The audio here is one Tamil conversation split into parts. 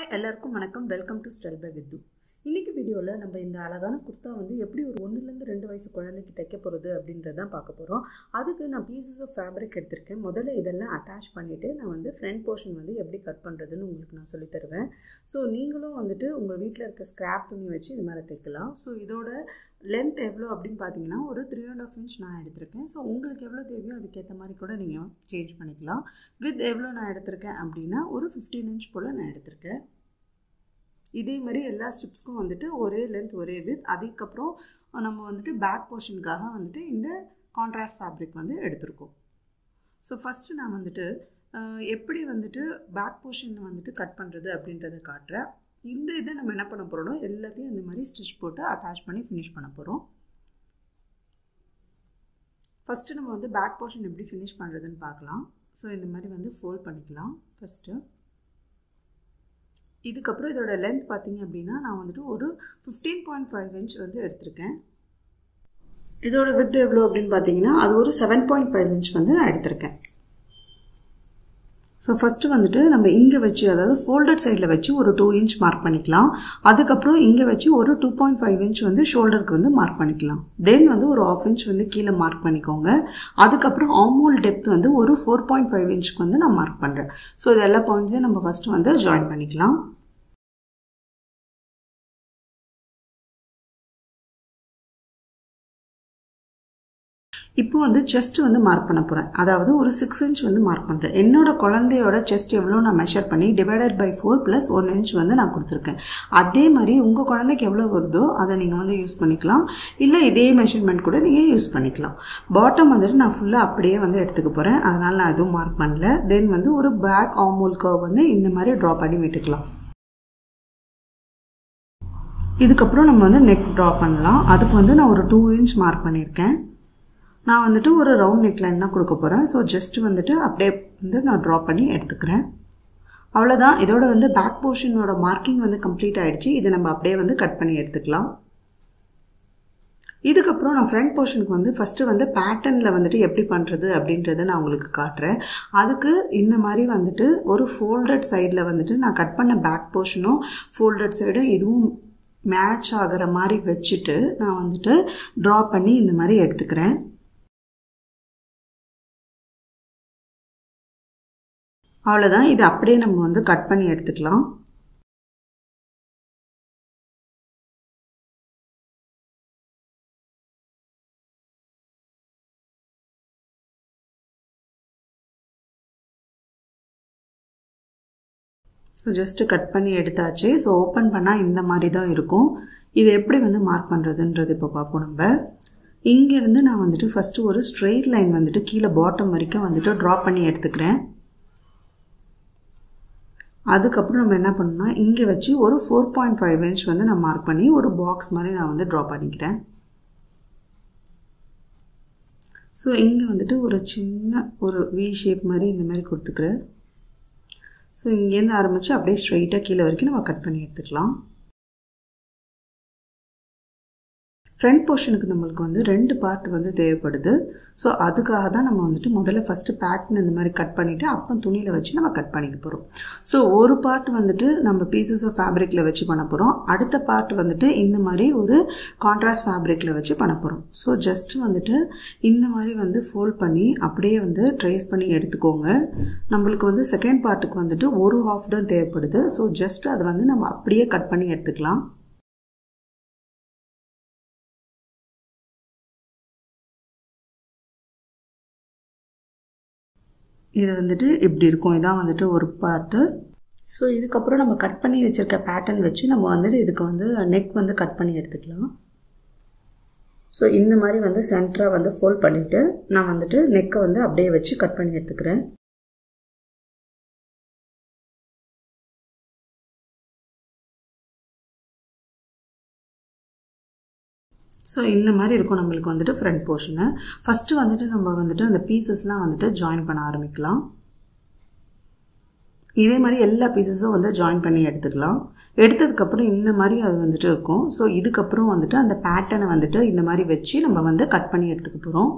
ஹாய் எல்லாருக்கும் வணக்கம் welcome to style by Vithu இன்னைக்கு வீடியோவில் நம்ம இந்த அழகான குர்த்தா வந்து எப்படி ஒரு ஒன்றுலேருந்து ரெண்டு வயசு குழந்தைக்கு தைக்க போகிறது அப்படின்றத பார்க்க போகிறோம் அதுக்கு நான் பீசஸ் ஆஃப் ஃபேப்ரிக் எடுத்திருக்கேன் முதல்ல இதெல்லாம் அட்டாச் பண்ணிவிட்டு நான் வந்து ஃப்ரண்ட் போர்ஷன் வந்து எப்படி கட் பண்ணுறதுன்னு உங்களுக்கு நான் சொல்லித் தருவேன் ஸோ நீங்களும் வந்துட்டு உங்கள் வீட்டில் இருக்க ஸ்க்ராப் துணி வச்சு இது மாதிரி தைக்கலாம் ஸோ இதோட லென்த் எவ்வளோ அப்படின்னு பார்த்தீங்கன்னா ஒரு த்ரீ அண்ட் ஆஃப் இன்ச் நான் எடுத்திருக்கேன் ஸோ உங்களுக்கு எவ்வளோ தேவையோ அதுக்கேற்ற மாதிரி கூட நீங்கள் சேஞ்ச் பண்ணிக்கலாம் வித் எவ்வளோ நான் எடுத்திருக்கேன் அப்படின்னா ஒரு ஃபிஃப்டீன் இன்ச் போல் நான் எடுத்திருக்கேன் இதே மாதிரி எல்லா ஸ்ட்ரிப்ஸ்க்கும் வந்துட்டு ஒரே லென்த் ஒரே வித் அதுக்கப்புறம் நம்ம வந்துட்டு பேக் போர்ஷனுக்காக வந்துட்டு இந்த கான்ட்ராஸ்ட் ஃபேப்ரிக் வந்து எடுத்திருக்கோம் ஸோ ஃபஸ்ட்டு நான் வந்துட்டு எப்படி வந்துட்டு பேக் போர்ஷன் வந்துட்டு கட் பண்ணுறது அப்படின்றத காட்டுறேன் இந்த இதை நம்ம என்ன பண்ண போகிறோம்னா எல்லாத்தையும் இந்த மாதிரி ஸ்டிச் போட்டு அட்டாச் பண்ணி ஃபினிஷ் பண்ண போகிறோம் ஃபஸ்ட்டு நம்ம வந்து பேக் போர்ஷன் எப்படி ஃபினிஷ் பண்ணுறதுன்னு பார்க்கலாம் ஸோ இந்த மாதிரி வந்து ஃபோல்ட் பண்ணிக்கலாம் ஃபஸ்ட்டு இதுக்கப்புறம் இதோட லென்த் பார்த்தீங்க அப்படின்னா நான் வந்துட்டு ஒரு ஃபிஃப்டீன் பாயிண்ட் ஃபைவ் இன்ச் வந்து எடுத்திருக்கேன் இதோட வித் எவ்வளோ அப்படின்னு பார்த்தீங்கன்னா அது ஒரு செவன் பாயிண்ட் ஃபைவ் இன்ச் வந்து நான் எடுத்திருக்கேன் ஸோ ஃபஸ்ட்டு வந்துட்டு நம்ம இங்கே வச்சு அதாவது ஃபோல்டட் சைடில் வச்சு ஒரு டூ இன்ச் மார்க் பண்ணிக்கலாம் அதுக்கப்புறம் இங்கே வச்சு ஒரு டூ பாயிண்ட் ஃபைவ் இன்ச் வந்து ஷோல்டருக்கு வந்து மார்க் பண்ணிக்கலாம் தென் வந்து ஒரு ஆஃப் இன்ச் வந்து கீழே மார்க் பண்ணிக்கோங்க அதுக்கப்புறம் ஆமோல் டெப்த் வந்து ஒரு ஃபோர் பாயிண்ட் ஃபைவ் இன்ச்சுக்கு வந்து நான் மார்க் பண்ணுறேன் ஸோ இது எல்லா பாயிண்ட்ஸையும் நம்ம ஃபஸ்ட்டு வந்து ஜாயின் பண்ணிக்கலாம் இப்போ வந்து செஸ்ட் வந்து மார்க் பண்ண போகிறேன் அதாவது ஒரு சிக்ஸ் இன்ச் வந்து மார்க் பண்ணுறேன் என்னோட குழந்தையோட செஸ்ட் எவ்வளோ நான் மெஷர் பண்ணி divided by four plus one inch வந்து நான் கொடுத்துருக்கேன் அதே மாதிரி உங்கள் குழந்தைக்கு எவ்வளோ வருதோ அதை நீங்கள் வந்து யூஸ் பண்ணிக்கலாம் இல்லை இதே மெஷர்மெண்ட் கூட நீங்கள் யூஸ் பண்ணிக்கலாம் பாட்டம் வந்துட்டு நான் ஃபுல்லாக அப்படியே வந்து எடுத்துக்க போகிறேன் அதனால் நான் எதுவும் மார்க் பண்ணல தென் வந்து ஒரு பேக் ஆமோல் கர்வ் வந்து இந்த மாதிரி ட்ரா பண்ணி விட்டுக்கலாம் இதுக்கப்புறம் நம்ம வந்து நெக் ட்ரா பண்ணலாம் அதுக்கு வந்து நான் ஒரு டூ இன்ச் மார்க் பண்ணியிருக்கேன் நான் வந்துட்டு ஒரு ரவுண்ட் நெக்லைன் தான் கொடுக்க போகிறேன் ஸோ ஜஸ்ட் வந்துட்டு அப்படியே வந்து நான் ட்ரா பண்ணி எடுத்துக்கிறேன் அவ்வளோதான் இதோட வந்து பேக் போர்ஷனோட மார்க்கிங் வந்து கம்ப்ளீட் ஆகிடுச்சு இதை நம்ம அப்படியே வந்து கட் பண்ணி எடுத்துக்கலாம் இதுக்கப்புறம் நான் ஃப்ரண்ட் போர்ஷனுக்கு வந்து ஃபஸ்ட்டு வந்து பேட்டர்னில் வந்துட்டு எப்படி பண்ணுறது அப்படின்றத நான் உங்களுக்கு காட்டுறேன் அதுக்கு இந்த மாதிரி வந்துட்டு ஒரு ஃபோல்டட் சைடில் வந்துட்டு நான் கட் பண்ண பேக் போர்ஷனும் ஃபோல்டட் சைடும் இதுவும் மேட்ச் ஆகிற மாதிரி வச்சுட்டு நான் வந்துட்டு ட்ரா பண்ணி இந்த மாதிரி எடுத்துக்கிறேன் அவ்வளோதான் இது அப்படியே நம்ம வந்து கட் பண்ணி எடுத்துக்கலாம் ஸோ ஜஸ்ட்டு கட் பண்ணி எடுத்தாச்சு ஸோ ஓப்பன் பண்ணால் இந்த மாதிரி தான் இருக்கும் இது எப்படி வந்து மார்க் பண்ணுறதுன்றது இப்போ பார்ப்போம் நம்ம இங்கேருந்து நான் வந்துட்டு ஃபஸ்ட்டு ஒரு ஸ்ட்ரெயிட் லைன் வந்துட்டு கீழே பாட்டம் வரைக்கும் வந்துட்டு ட்ரா பண்ணி எடுத்துக்கிறேன் அதுக்கப்புறம் நம்ம என்ன பண்ணணும்னா இங்கே வச்சு ஒரு ஃபோர் பாயிண்ட் ஃபைவ் இன்ச் வந்து நான் மார்க் பண்ணி ஒரு பாக்ஸ் மாதிரி நான் வந்து ட்ரா பண்ணிக்கிறேன் ஸோ இங்கே வந்துட்டு ஒரு சின்ன ஒரு வி ஷேப் மாதிரி இந்த மாதிரி கொடுத்துக்கிறேன் ஸோ இங்கேருந்து ஆரம்பித்து அப்படியே ஸ்ட்ரைட்டாக கீழே வரைக்கும் நம்ம கட் பண்ணி எடுத்துக்கலாம் ஃப்ரண்ட் போர்ஷனுக்கு நம்மளுக்கு வந்து ரெண்டு பார்ட் வந்து தேவைப்படுது ஸோ அதுக்காக தான் நம்ம வந்துட்டு முதல்ல ஃபஸ்ட்டு பேட்டன் இந்த மாதிரி கட் பண்ணிவிட்டு அப்புறம் துணியில் வச்சு நம்ம கட் பண்ணிக்க போகிறோம் ஸோ ஒரு பார்ட் வந்துட்டு நம்ம பீசஸ் ஆஃப் ஃபேப்ரிக்கில் வச்சு பண்ண போகிறோம் அடுத்த பார்ட் வந்துட்டு இந்த மாதிரி ஒரு கான்ட்ராஸ்ட் ஃபேப்ரிக்கில் வச்சு பண்ண போகிறோம் ஸோ ஜஸ்ட் வந்துட்டு இந்த மாதிரி வந்து ஃபோல்ட் பண்ணி அப்படியே வந்து ட்ரேஸ் பண்ணி எடுத்துக்கோங்க நம்மளுக்கு வந்து செகண்ட் பார்ட்டுக்கு வந்துட்டு ஒரு ஹாஃப் தான் தேவைப்படுது ஸோ ஜஸ்ட் அதை வந்து நம்ம அப்படியே கட் பண்ணி எடுத்துக்கலாம் இது வந்துட்டு இப்படி இருக்கும் இதான் வந்துட்டு ஒரு பார்ட்டு ஸோ இதுக்கப்புறம் நம்ம கட் பண்ணி வச்சுருக்க பேட்டர்ன் வச்சு நம்ம வந்துட்டு இதுக்கு வந்து நெக் வந்து கட் பண்ணி எடுத்துக்கலாம் ஸோ இந்த மாதிரி வந்து சென்டராக வந்து ஃபோல்ட் பண்ணிவிட்டு நான் வந்துட்டு நெக்கை வந்து அப்படியே வச்சு கட் பண்ணி எடுத்துக்கிறேன் ஸோ இந்த மாதிரி இருக்கும் நம்மளுக்கு வந்துட்டு ஃப்ரண்ட் போர்ஷனு ஃபஸ்ட்டு வந்துட்டு நம்ம வந்துட்டு அந்த பீசஸ்லாம் வந்துட்டு ஜாயின் பண்ண ஆரம்பிக்கலாம் இதே மாதிரி எல்லா பீசஸும் வந்து ஜாயின் பண்ணி எடுத்துக்கலாம் எடுத்ததுக்கப்புறம் இந்த மாதிரி அது வந்துட்டு இருக்கும் ஸோ இதுக்கப்புறம் வந்துட்டு அந்த பேட்டர்னை வந்துட்டு இந்த மாதிரி வச்சு நம்ம வந்து கட் பண்ணி எடுத்துக்க போகிறோம்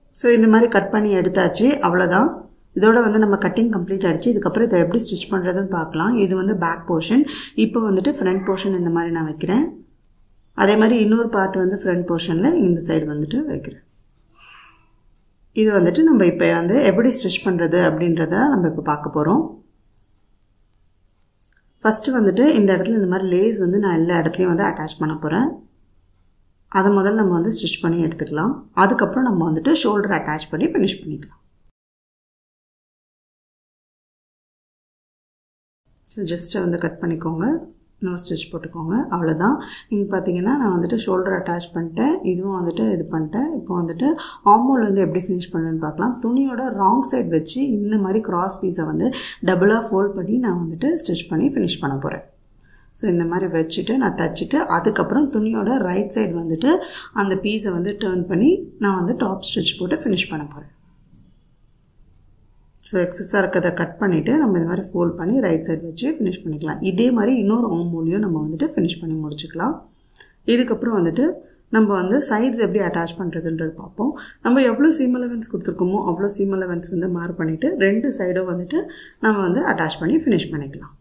ஸோ இந்த மாதிரி கட் பண்ணி எடுத்தாச்சு அவ்வளோதான் இதோட வந்து நம்ம கட்டிங் கம்ப்ளீட் ஆகிடுச்சு இதுக்கப்புறம் இதை எப்படி ஸ்டிச் பண்ணுறதுன்னு பார்க்கலாம் இது வந்து பேக் போர்ஷன் இப்போ வந்துட்டு ஃப்ரண்ட் போர்ஷன் இந்த மாதிரி நான் வைக்கிறேன் அதே மாதிரி இன்னொரு பார்ட் வந்து ஃப்ரண்ட் போர்ஷனில் இந்த சைடு வந்துட்டு வைக்கிறேன் இது வந்துட்டு நம்ம இப்போ வந்து எப்படி ஸ்டிச் பண்ணுறது அப்படின்றத நம்ம இப்போ பார்க்க போகிறோம் ஃபஸ்ட்டு வந்துட்டு இந்த இடத்துல இந்த மாதிரி லேஸ் வந்து நான் எல்லா இடத்துலையும் வந்து அட்டாச் பண்ண போகிறேன் அதை முதல்ல நம்ம வந்து ஸ்டிச் பண்ணி எடுத்துக்கலாம் அதுக்கப்புறம் நம்ம வந்துட்டு ஷோல்டர் அட்டாச் பண்ணி ஃபினிஷ் பண்ணிக்கலாம் ஸோ ஜஸ்ட்டை வந்து கட் பண்ணிக்கோங்க இன்னொரு ஸ்டிச் போட்டுக்கோங்க அவ்வளோதான் இங்கே பார்த்தீங்கன்னா நான் வந்துட்டு ஷோல்டர் அட்டாச் பண்ணிட்டேன் இதுவும் வந்துட்டு இது பண்ணிட்டேன் இப்போ வந்துட்டு ஆமோல் வந்து எப்படி ஃபினிஷ் பண்ணுன்னு பார்க்கலாம் துணியோட ராங் சைட் வச்சு இந்த மாதிரி கிராஸ் பீஸை வந்து டபுளாக ஃபோல்ட் பண்ணி நான் வந்துட்டு ஸ்டிச் பண்ணி ஃபினிஷ் பண்ண போகிறேன் ஸோ இந்த மாதிரி வச்சுட்டு நான் தச்சுட்டு அதுக்கப்புறம் துணியோட ரைட் சைடு வந்துட்டு அந்த பீஸை வந்து டேர்ன் பண்ணி நான் வந்து டாப் ஸ்டிச் போட்டு ஃபினிஷ் பண்ண போகிறேன் ஸோ எக்ஸஸாக இருக்கிறத கட் பண்ணிவிட்டு நம்ம இந்த மாதிரி ஃபோல்ட் பண்ணி ரைட் சைடு வச்சு ஃபினிஷ் பண்ணிக்கலாம் இதே மாதிரி இன்னொரு ஆமூலியும் நம்ம வந்துட்டு ஃபினிஷ் பண்ணி முடிச்சுக்கலாம் இதுக்கப்புறம் வந்துட்டு நம்ம வந்து சைட்ஸ் எப்படி அட்டாச் பண்ணுறதுன்றது பார்ப்போம் நம்ம எவ்வளோ சீம் அலவன்ஸ் கொடுத்துருக்கோமோ அவ்வளோ சீம் அலவன்ஸ் வந்து மார்க் பண்ணிவிட்டு ரெண்டு சைடும் வந்துட்டு நம்ம வந்து அட்டாச் பண்ணி ஃபினிஷ் பண்ணிக்கலாம்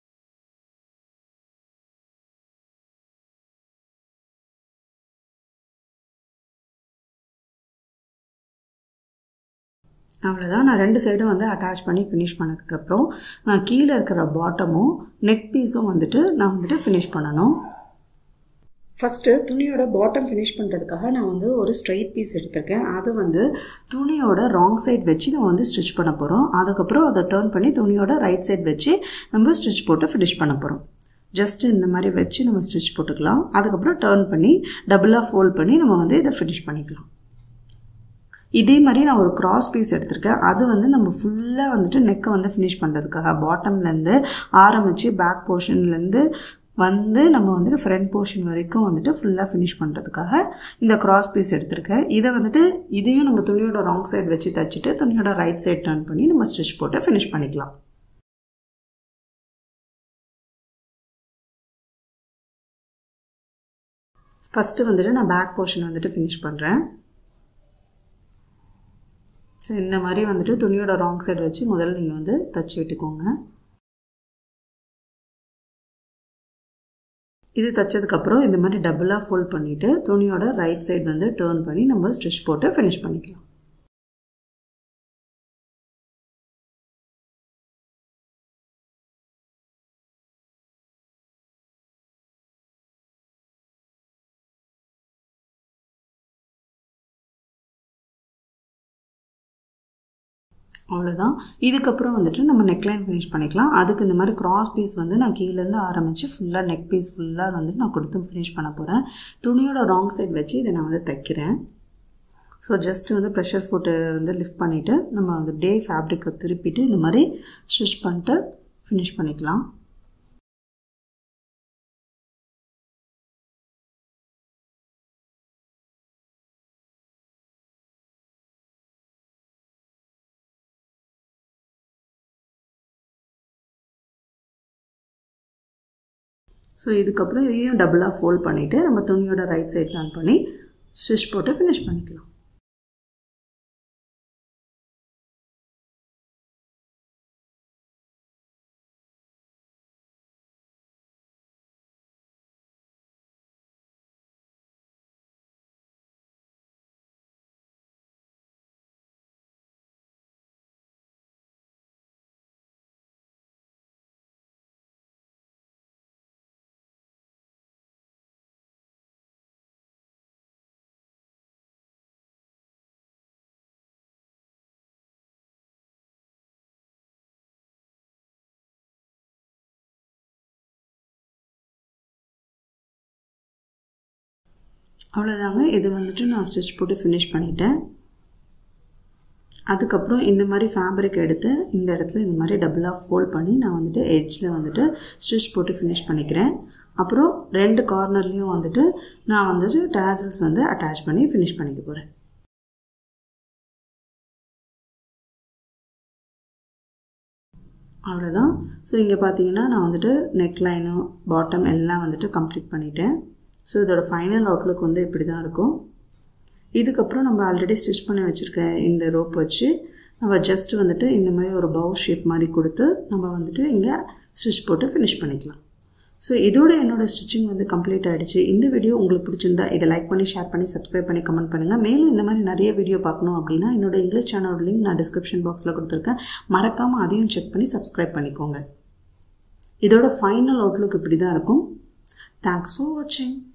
அவ்வளோதான் நான் ரெண்டு சைடும் வந்து அட்டாச் பண்ணி ஃபினிஷ் பண்ணதுக்கப்புறம் நான் கீழே இருக்கிற பாட்டமும் நெக் பீஸும் வந்துட்டு நான் வந்துட்டு ஃபினிஷ் பண்ணணும் ஃபஸ்ட்டு துணியோட பாட்டம் ஃபினிஷ் பண்ணுறதுக்காக நான் வந்து ஒரு ஸ்ட்ரைட் பீஸ் எடுத்திருக்கேன் அது வந்து துணியோட ராங் சைட் வச்சு நம்ம வந்து ஸ்டிச் பண்ண போகிறோம் அதுக்கப்புறம் அதை டேர்ன் பண்ணி துணியோட ரைட் சைட் வச்சு நம்ம ஸ்டிச் போட்டு ஃபினிஷ் பண்ண போகிறோம் ஜஸ்ட் இந்த மாதிரி வச்சு நம்ம ஸ்டிச் போட்டுக்கலாம் அதுக்கப்புறம் டேர்ன் பண்ணி டபுளாக ஃபோல்ட் பண்ணி நம்ம வந்து இதை ஃபினிஷ் பண்ணிக்கலாம் இதே மாதிரி நான் ஒரு கிராஸ் பீஸ் எடுத்திருக்கேன் அது வந்து நம்ம ஃபுல்லாக வந்துட்டு நெக்கை வந்து ஃபினிஷ் பண்ணுறதுக்காக பாட்டம்லேருந்து ஆரம்பித்து பேக் போர்ஷன்லேருந்து வந்து நம்ம வந்துட்டு ஃப்ரண்ட் போர்ஷன் வரைக்கும் வந்துட்டு ஃபுல்லாக ஃபினிஷ் பண்ணுறதுக்காக இந்த கிராஸ் பீஸ் எடுத்திருக்கேன் இதை வந்துட்டு இதையும் நம்ம துணியோட ராங் சைடு வச்சு தச்சுட்டு துணியோட ரைட் சைடு டர்ன் பண்ணி நம்ம ஸ்டிச் போட்டு ஃபினிஷ் பண்ணிக்கலாம் ஃபஸ்ட்டு வந்துட்டு நான் பேக் போர்ஷன் வந்துட்டு ஃபினிஷ் பண்ணுறேன் ஸோ இந்த மாதிரி வந்துட்டு துணியோட ராங் சைடு வச்சு முதல்ல நீங்கள் வந்து தச்சு விட்டுக்கோங்க இது தைச்சதுக்கப்புறம் இந்த மாதிரி டபுளாக ஃபோல்ட் பண்ணிவிட்டு துணியோட ரைட் சைடு வந்து டேர்ன் பண்ணி நம்ம ஸ்டிச் போட்டு ஃபினிஷ் பண்ணிக்கலாம் அவ்வளோதான் இதுக்கப்புறம் வந்துட்டு நம்ம நெக்லைன் ஃபினிஷ் பண்ணிக்கலாம் அதுக்கு இந்த மாதிரி கிராஸ் பீஸ் வந்து நான் கீழேருந்து ஆரம்பித்து ஃபுல்லாக நெக் பீஸ் ஃபுல்லாக வந்துட்டு நான் கொடுத்து ஃபினிஷ் பண்ண போகிறேன் துணியோட ராங் சைடு வச்சு இதை நான் வந்து தைக்கிறேன் ஸோ ஜஸ்ட் வந்து ப்ரெஷர் ஃபுட்டு வந்து லிஃப்ட் பண்ணிவிட்டு நம்ம வந்து டே ஃபேப்ரிக்கை திருப்பிட்டு இந்த மாதிரி ஸ்டிச் பண்ணிட்டு ஃபினிஷ் பண்ணிக்கலாம் ஸோ இதுக்கப்புறம் இதையும் டபுளாக ஃபோல்ட் பண்ணிவிட்டு நம்ம துணியோட ரைட் சைட் டர்ன் பண்ணி ஸ்டிச் போட்டு ஃபினிஷ் பண்ணிக்கலாம் அவ்வளோதாங்க இது வந்துட்டு நான் ஸ்டிச் போட்டு ஃபினிஷ் பண்ணிட்டேன் அதுக்கப்புறம் இந்த மாதிரி ஃபேப்ரிக் எடுத்து இந்த இடத்துல இந்த மாதிரி டபுளாக ஃபோல்ட் பண்ணி நான் வந்துட்டு எட்ஜில் வந்துட்டு ஸ்டிச் போட்டு ஃபினிஷ் பண்ணிக்கிறேன் அப்புறம் ரெண்டு கார்னர்லேயும் வந்துட்டு நான் வந்துட்டு டேசல்ஸ் வந்து அட்டாச் பண்ணி ஃபினிஷ் பண்ணிக்க போகிறேன் அவ்வளோதான் ஸோ இங்கே பார்த்தீங்கன்னா நான் வந்துட்டு நெக் லைனு பாட்டம் எல்லாம் வந்துட்டு கம்ப்ளீட் பண்ணிட்டேன் ஸோ இதோட ஃபைனல் அவுட்லுக் வந்து இப்படி தான் இருக்கும் இதுக்கப்புறம் நம்ம ஆல்ரெடி ஸ்டிச் பண்ணி வச்சுருக்க இந்த ரோப் வச்சு நம்ம ஜஸ்ட் வந்துட்டு இந்த மாதிரி ஒரு பவு ஷேப் மாதிரி கொடுத்து நம்ம வந்துட்டு இங்கே ஸ்டிச் போட்டு ஃபினிஷ் பண்ணிக்கலாம் ஸோ இதோட என்னோடய ஸ்டிச்சிங் வந்து கம்ப்ளீட் ஆகிடுச்சு இந்த வீடியோ உங்களுக்கு பிடிச்சிருந்தா இதை லைக் பண்ணி ஷேர் பண்ணி சப்ஸ்கிரைப் பண்ணி கமெண்ட் பண்ணுங்கள் மேலும் இந்த மாதிரி நிறைய வீடியோ பார்க்கணும் அப்படின்னா என்னோட இங்கிலீஷ் சேனலோட லிங்க் நான் டிஸ்கிரிப்ஷன் பாக்ஸில் கொடுத்துருக்கேன் மறக்காமல் அதையும் செக் பண்ணி சப்ஸ்கிரைப் பண்ணிக்கோங்க இதோட ஃபைனல் அவுட்லுக் இப்படி தான் இருக்கும் தேங்க்ஸ் ஃபார் வாட்சிங்